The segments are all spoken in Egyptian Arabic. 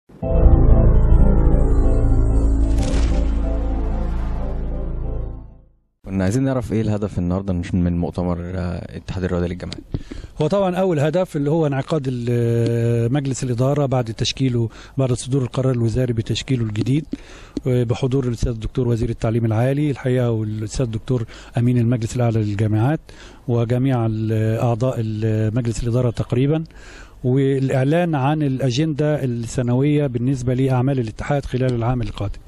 كنا عايزين نعرف ايه الهدف النهارده مش من مؤتمر آه، الاتحاد الرياضي للجامعات هو طبعا اول هدف اللي هو انعقاد ال- مجلس الاداره بعد تشكيله بعد صدور القرار الوزاري بتشكيله الجديد آه، بحضور الاستاذ الدكتور وزير التعليم العالي الحقيقه والاستاذ الدكتور امين المجلس الاعلى للجامعات وجميع ال- اعضاء ال- مجلس الاداره تقريبا والاعلان عن الاجنده السنويه بالنسبه لاعمال الاتحاد خلال العام القادم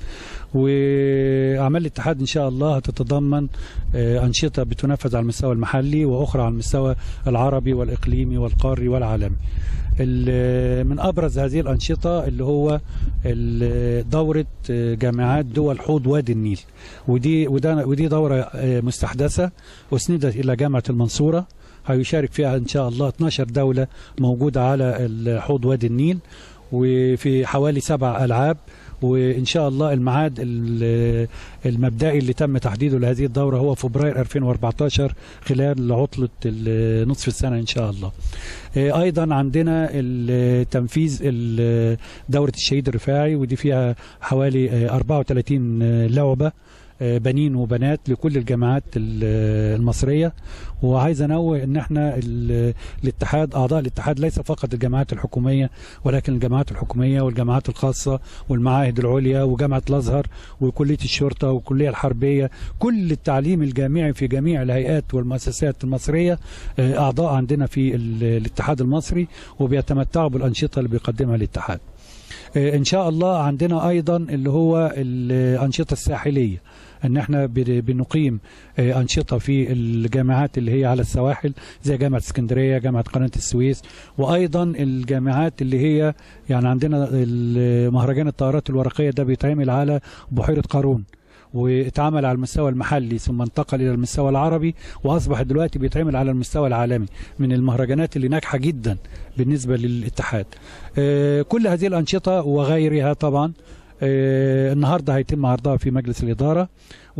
واعمال الاتحاد ان شاء الله هتتضمن آه، انشطه بتنفذ على المستوى المحلي واخرى على المستوى العربي والاقليمي والقاري والعالمي ال- من ابرز هذه الانشطه اللي هو ال- دوره آه، جامعات دول حوض وادي النيل ودي وده ودي دوره آه، مستحدثه اسندت الى جامعه المنصوره هيشارك فيها ان شاء الله 12 دوله موجوده على ال- حوض وادي النيل وفي حوالي سبع العاب وان شاء الله الميعاد ال- المبدئي اللي تم تحديده لهذه الدوره هو فبراير 2014 خلال عطله ال- نصف السنه ان شاء الله. آه، ايضا عندنا ال- تنفيذ ال- دوره الشهيد الرفاعي ودي فيها حوالي آه، 34 لعبه آه، بنين وبنات لكل الجامعات ال- المصريه وعايز انوه ان احنا ال- الاتحاد اعضاء الاتحاد ليس فقط الجامعات الحكوميه ولكن الجامعات الحكوميه والجامعات الخاصه والمعاهد العليا وجامعه الازهر وكليه الشرطه والكليه الحربيه كل التعليم الجامعي في جميع الهيئات والمؤسسات المصريه آه، اعضاء عندنا في ال- الاتحاد المصري وبيتمتعوا بالانشطه اللي بيقدمها الاتحاد آه، ان شاء الله عندنا ايضا اللي هو الانشطه الساحليه ان احنا بن- بنقيم آه، انشطه في الجامعات اللي هي على السواحل زي جامعه اسكندريه جامعه قناه السويس وايضا الجامعات اللي هي يعني عندنا ال- مهرجان الطائرات الورقيه ده بيتعمل على بحيره قارون واتعمل على المستوى المحلي ثم انتقل الى المستوى العربي واصبح دلوقتي بيتعمل على المستوى العالمي من المهرجانات اللي ناجحه جدا بالنسبه للاتحاد. آه، كل هذه الانشطه وغيرها طبعا آه، النهارده هيتم عرضها في مجلس الاداره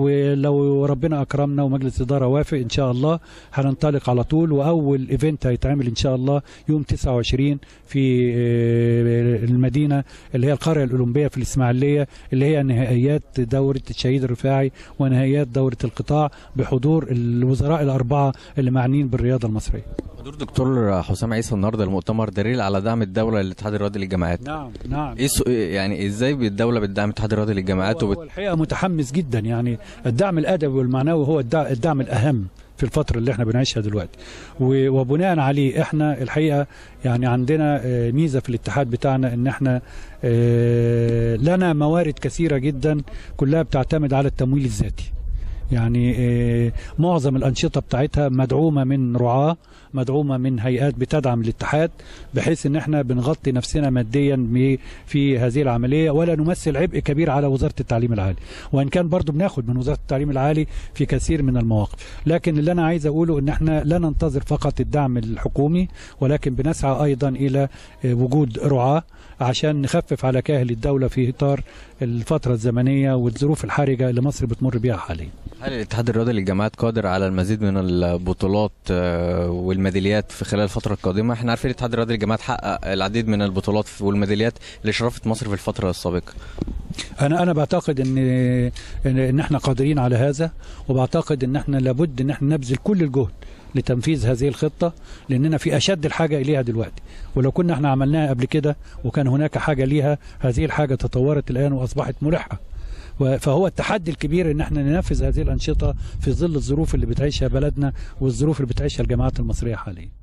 ولو ربنا اكرمنا ومجلس الاداره وافق ان شاء الله هننطلق على طول واول ايفنت هيتعمل ان شاء الله يوم 29 في آه، المدينه اللي هي القريه الاولمبيه في الاسماعيليه اللي هي نهائيات دوره الشهيد الرفاعي ونهائيات دوره القطاع بحضور الوزراء الاربعه اللي معنيين بالرياضه المصريه. حضور دكتور حسام عيسى النهارده المؤتمر دليل على دعم الدوله للاتحاد الرياضي للجامعات نعم نعم ايه السو- يعني ازاي الدوله بتدعم الاتحاد الرياضي للجامعات هو وبت... هو الحقيقه متحمس جدا يعني الدعم الادبي والمعنوي هو الدع- الدعم الاهم في الفترة اللي احنا بنعيشها دلوقتي و- وبناء عليه احنا الحقيقة يعني عندنا آه، ميزة في الاتحاد بتاعنا ان احنا آه، لنا موارد كثيرة جدا كلها بتعتمد على التمويل الذاتي يعني آه، معظم الأنشطة بتاعتها مدعومة من رعاة مدعومة من هيئات بتدعم الاتحاد بحيث ان احنا بنغطي نفسنا ماديا م- في هذه العملية ولا نمثل عبء كبير على وزارة التعليم العالي وان كان برضو بناخد من وزارة التعليم العالي في كثير من المواقف لكن اللي انا عايز اقوله ان احنا لا ننتظر فقط الدعم الحكومي ولكن بنسعى ايضا الى آه، وجود رعاة عشان نخفف على كاهل الدولة في اطار الفترة الزمنية والظروف الحرجة اللي مصر بتمر بيها حاليا هل الاتحاد الرياضي للجامعات قادر على المزيد من البطولات آه، والميداليات في خلال الفتره القادمه احنا عارفين الاتحاد الرياضي للجامعات حقق العديد من البطولات والميداليات اللي شرفت مصر في الفتره السابقه انا انا بعتقد ان ان إن احنا قادرين على هذا وبعتقد ان احنا لابد ان احنا نبذل كل الجهد لتنفيذ هذه الخطه لاننا في اشد الحاجه اليها دلوقتي ولو كنا احنا عملناها قبل كده وكان هناك حاجه ليها هذه الحاجه تطورت الان واصبحت ملحه و- فهو التحدي الكبير ان احنا ننفذ هذه الانشطه في ظل الظروف اللي بتعيشها بلدنا والظروف اللي بتعيشها الجامعات المصريه حاليا